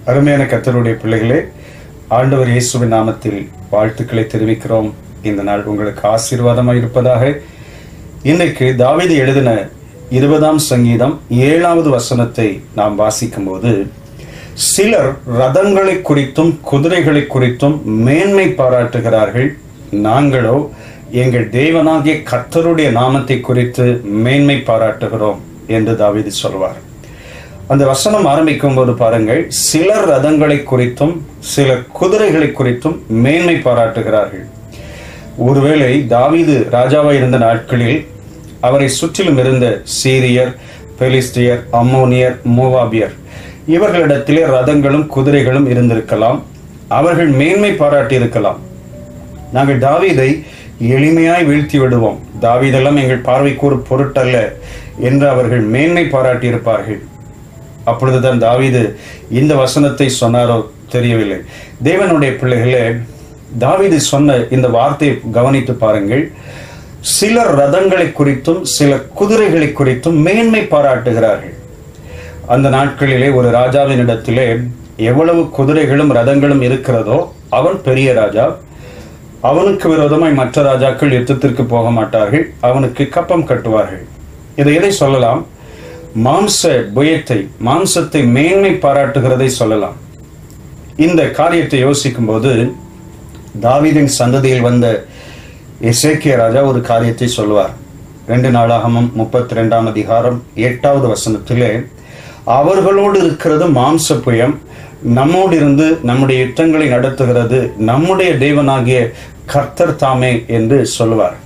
அருமையான கத்தருடைய பிள்ளைகளே ஆண்டவர் இயேசுவின் நாமத்தில் வாழ்த்துக்களை தெரிவிக்கிறோம் இந்த நாள் உங்களுக்கு ஆசீர்வாதமாக இருப்பதாக இன்னைக்கு தாவீது எழுதின இருபதாம் சங்கீதம் ஏழாவது வசனத்தை நாம் வாசிக்கும்போது சிலர் ரதங்களை குறித்தும் குதிரைகளை குறித்தும் மேன்மை பாராட்டுகிறார்கள் நாங்களோ எங்கள் தேவனாகிய கர்த்தருடைய நாமத்தை குறித்து மேன்மை பாராட்டுகிறோம் என்று தாவீது சொல்வார் அந்த வசனம் ஆரம்பிக்கும் போது பாருங்கள் சிலர் ரதங்களை குறித்தும் சிலர் குதிரைகளை குறித்தும் மேன்மை பாராட்டுகிறார்கள் ஒருவேளை தாவீது ராஜாவாய் இருந்த நாட்களில் அவரை சுற்றிலும் இருந்த சீரியர் பெலிஸ்தியர் அம்மோனியர் மோவாபியர் இவர்களிடத்திலே ரதங்களும் குதிரைகளும் இருந்திருக்கலாம் அவர்கள் மேன்மை பாராட்டி இருக்கலாம் நாங்கள் தாவீதை எளிமையாய் வீழ்த்தி விடுவோம் தாவீதெல்லாம் எங்கள் பார்வைக்கு ஒரு பொருட்டல்ல என்று அவர்கள் மேன்மை பாராட்டி இருப்பார்கள் அப்பொழுதுதான் தாவீது இந்த வசனத்தை சொன்னாரோ தெரியவில்லை தேவனுடைய பிள்ளைகளே தாவீது சொன்ன இந்த வார்த்தையை கவனித்து பாருங்கள் சிலர் ரதங்களை குறித்தும் சில குதிரைகளை குறித்தும் மேன்மை பாராட்டுகிறார்கள் அந்த நாட்களிலே ஒரு ராஜாவின் இடத்திலே எவ்வளவு குதிரைகளும் ரதங்களும் இருக்கிறதோ அவன் பெரிய ராஜா அவனுக்கு விரோதமாய் மற்ற ராஜாக்கள் யுத்தத்திற்கு போக மாட்டார்கள் அவனுக்கு கப்பம் கட்டுவார்கள் இதை எதை சொல்லலாம் மாம்ச புயத்தை மாம்சத்தை மேன்மை பாராட்டுகிறதை சொல்லலாம் இந்த காரியத்தை யோசிக்கும் போது தாவீதின் சந்ததியில் வந்த எசேக்கிய ராஜா ஒரு காரியத்தை சொல்லுவார் ரெண்டு நாளாகமும் முப்பத்தி ரெண்டாம் அதிகாரம் எட்டாவது வசனத்திலே அவர்களோடு இருக்கிறது மாம்ச புயம் நம்மோடு இருந்து நம்முடைய யுத்தங்களை நடத்துகிறது நம்முடைய தேவனாகிய கர்த்தர் தாமே என்று சொல்லுவார்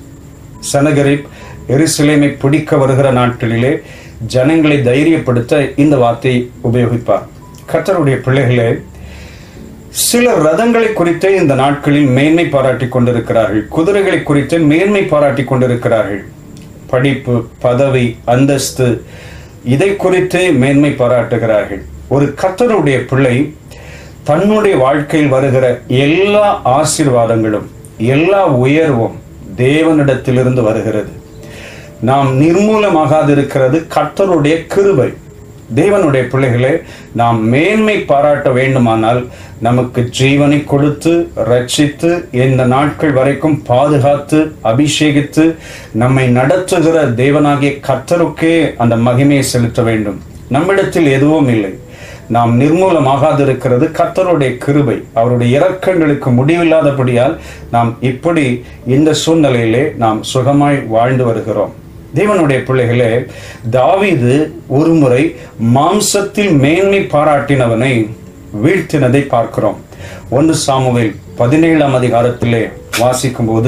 சனகரிப் எருசலேமை பிடிக்க வருகிற நாட்களிலே ஜனங்களை தைரியப்படுத்த இந்த வார்த்தையை உபயோகிப்பார் கர்த்தருடைய பிள்ளைகளே சில ரதங்களை குறித்தே இந்த நாட்களில் மேன்மை பாராட்டி கொண்டிருக்கிறார்கள் குதிரைகளை குறித்து மேன்மை பாராட்டி கொண்டிருக்கிறார்கள் படிப்பு பதவி அந்தஸ்து இதை குறித்து மேன்மை பாராட்டுகிறார்கள் ஒரு கர்த்தருடைய பிள்ளை தன்னுடைய வாழ்க்கையில் வருகிற எல்லா ஆசீர்வாதங்களும் எல்லா உயர்வும் தேவனிடத்திலிருந்து வருகிறது நாம் நிர்மூலமாகாதிருக்கிறது கர்த்தருடைய கிருபை தேவனுடைய பிள்ளைகளே நாம் மேன்மை பாராட்ட வேண்டுமானால் நமக்கு ஜீவனை கொடுத்து ரட்சித்து இந்த நாட்கள் வரைக்கும் பாதுகாத்து அபிஷேகித்து நம்மை நடத்துகிற தேவனாகிய கர்த்தருக்கே அந்த மகிமையை செலுத்த வேண்டும் நம்மிடத்தில் எதுவும் இல்லை நாம் நிர்மூலமாகாதிருக்கிறது கர்த்தருடைய கிருபை அவருடைய இரக்கங்களுக்கு முடிவில்லாதபடியால் நாம் இப்படி இந்த சூழ்நிலையிலே நாம் சுகமாய் வாழ்ந்து வருகிறோம் தேவனுடைய பிள்ளைகளே தாவீது ஒருமுறை மாம்சத்தில் மேன்மை பாராட்டினவனை வீழ்த்தினதை பார்க்கிறோம் ஒன்று சாமுவேல் பதினேழாம் அதிகாரத்திலே வாசிக்கும் போது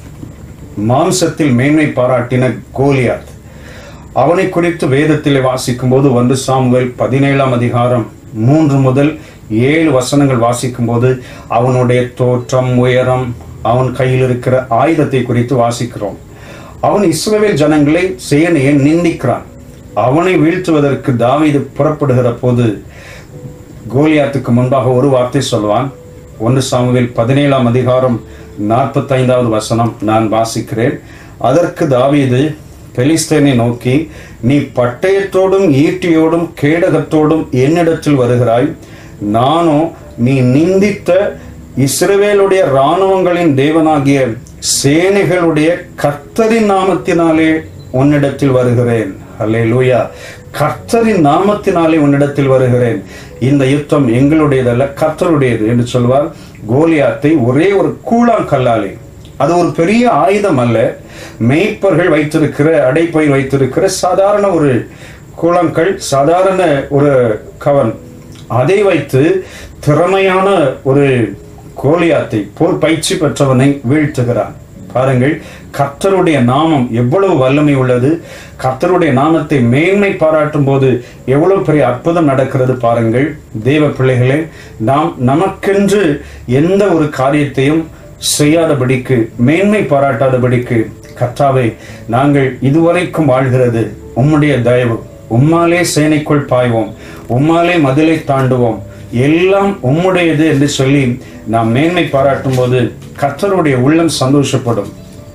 மாம்சத்தில் மேன்மை பாராட்டின கோலியாத் அவனை குறித்து வேதத்திலே வாசிக்கும் போது ஒன்று சாமுவேல் பதினேழாம் அதிகாரம் மூன்று முதல் ஏழு வசனங்கள் வாசிக்கும் போது அவனுடைய தோற்றம் உயரம் அவன் கையில் இருக்கிற ஆயுதத்தை குறித்து வாசிக்கிறோம் அவன் இஸ்ரவேல் ஜனங்களை சேனையை நிந்திக்கிறான் அவனை வீழ்த்துவதற்கு தாவீது புறப்படுகிற போது கோலியாத்துக்கு முன்பாக ஒரு வார்த்தை சொல்வான் ஒன்று சாமுவேல் பதினேழாம் அதிகாரம் நாற்பத்தைந்தாவது வசனம் நான் வாசிக்கிறேன் அதற்கு தாவீது பெலிஸ்தேனை நோக்கி நீ பட்டயத்தோடும் ஈட்டியோடும் கேடகத்தோடும் என்னிடத்தில் வருகிறாய் நானோ நீ நிந்தித்த இஸ்ரவேலுடைய இராணுவங்களின் தேவனாகிய சேனைகளுடைய கர்த்தரின் நாமத்தினாலே உன்னிடத்தில் வருகிறேன் அல்லே லூயா கர்த்தரின் நாமத்தினாலே உன்னிடத்தில் வருகிறேன் இந்த யுத்தம் எங்களுடையதல்ல கர்த்தருடையது என்று சொல்வார் கோலியாத்தை ஒரே ஒரு கூழாங்கல்லாலே அது ஒரு பெரிய ஆயுதம் அல்ல மேய்ப்பர்கள் வைத்திருக்கிற அடைப்பை வைத்திருக்கிற சாதாரண ஒரு கூழாங்கல் சாதாரண ஒரு கவன் அதை வைத்து திறமையான ஒரு கோலியாத்தை போர் பயிற்சி பெற்றவனை வீழ்த்துகிறான் பாருங்கள் கர்த்தருடைய நாமம் எவ்வளவு வல்லமை உள்ளது கர்த்தருடைய நாமத்தை மேன்மை பாராட்டும் போது எவ்வளவு பெரிய அற்புதம் நடக்கிறது பாருங்கள் தேவ பிள்ளைகளே நாம் நமக்கென்று எந்த ஒரு காரியத்தையும் செய்யாதபடிக்கு மேன்மை பாராட்டாதபடிக்கு கர்த்தாவே நாங்கள் இதுவரைக்கும் வாழ்கிறது உம்முடைய தயவு உம்மாலே சேனைக்குள் பாய்வோம் உம்மாலே மதிலை தாண்டுவோம் எல்லாம் உம்முடையது என்று சொல்லி நாம் மேன்மை பாராட்டும் போது கர்த்தருடைய உள்ளம் சந்தோஷப்படும்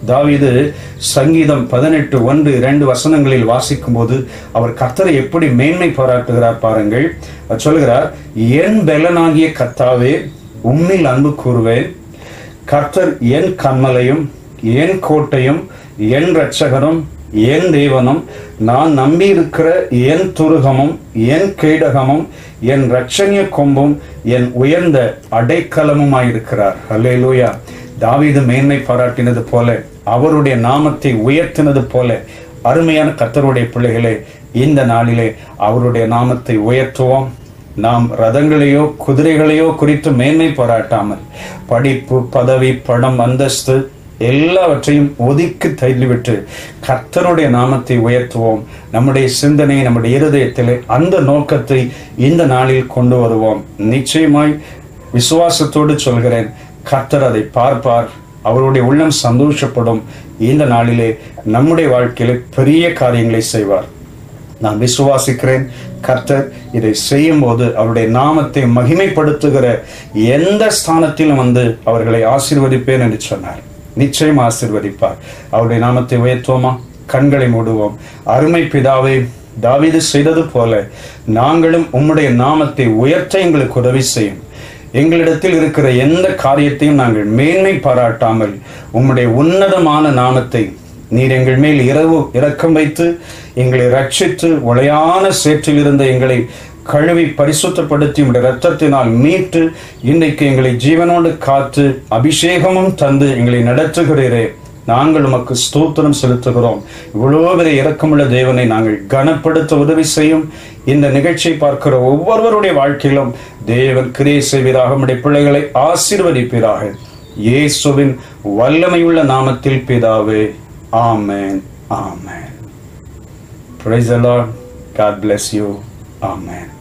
தாவீது சங்கீதம் பதினெட்டு ஒன்று இரண்டு வசனங்களில் வாசிக்கும் போது அவர் கர்த்தரை எப்படி மேன்மை பாராட்டுகிறார் பாருங்கள் அவர் சொல்கிறார் என் பெலனாகிய கர்த்தாவே உம்மில் அன்பு கூறுவேன் கர்த்தர் என் கண்மலையும் என் கோட்டையும் என் இரட்சகரும் என் தேவனும் நான் நம்பியிருக்கிற என் துருகமும் என் கேடகமும் என் இரட்சணிய கொம்பும் என் உயர்ந்த அடைக்கலமுமாயிருக்கிறார் அல்லேலூயா தாவீது மேன்மை பாராட்டினது போல அவருடைய நாமத்தை உயர்த்தினது போல அருமையான கர்த்தருடைய பிள்ளைகளே இந்த நாளிலே அவருடைய நாமத்தை உயர்த்துவோம் நாம் ரதங்களையோ குதிரைகளையோ குறித்து மேன்மை பாராட்டாமல் படிப்பு பதவி பணம் அந்தஸ்து எல்லாவற்றையும் ஒதுக்கி தள்ளிவிட்டு கர்த்தருடைய நாமத்தை உயர்த்துவோம் நம்முடைய சிந்தனை நம்முடைய இருதயத்திலே அந்த நோக்கத்தை இந்த நாளில் கொண்டு வருவோம் நிச்சயமாய் விசுவாசத்தோடு சொல்கிறேன் கர்த்தர் அதை பார்ப்பார் அவருடைய உள்ளம் சந்தோஷப்படும் இந்த நாளிலே நம்முடைய வாழ்க்கையிலே பெரிய காரியங்களை செய்வார் நான் விசுவாசிக்கிறேன் கர்த்தர் இதை செய்யும் போது அவருடைய நாமத்தை மகிமைப்படுத்துகிற எந்த ஸ்தானத்திலும் வந்து அவர்களை ஆசீர்வதிப்பேன் என்று சொன்னார் நிச்சயம் ஆசீர்வதிப்பார் அவருடைய நாமத்தை உயர்த்துவோமா கண்களை மூடுவோம் அருமை பிதாவே தாவீது செய்தது போல நாங்களும் உம்முடைய நாமத்தை உயர்த்த எங்களுக்கு உதவி செய்யும் எங்களிடத்தில் இருக்கிற எந்த காரியத்தையும் நாங்கள் மேன்மை பாராட்டாமல் உம்முடைய உன்னதமான நாமத்தை நீர் எங்கள் மேல் இரவு இரக்கம் வைத்து எங்களை ரட்சித்து உளையான சேற்றில் இருந்த எங்களை கழுவி பரிசுத்தப்படுத்தி உடைய ரத்தத்தினால் மீட்டு இன்றைக்கு எங்களை ஜீவனோடு காத்து அபிஷேகமும் தந்து எங்களை நடத்துகிறீரே நாங்கள் உமக்கு ஸ்தோத்திரம் செலுத்துகிறோம் இவ்வளோ பெரிய இரக்கமுள்ள தேவனை நாங்கள் கனப்படுத்த உதவி செய்யும் இந்த நிகழ்ச்சியை பார்க்கிற ஒவ்வொருவருடைய வாழ்க்கையிலும் தேவன் கிரியை செய்வீராக நம்முடைய பிள்ளைகளை ஆசீர்வதிப்பீராக இயேசுவின் வல்லமையுள்ள நாமத்தில் பிதாவே ஆமென் ஆமென் Praise the Lord. God bless you. Amen.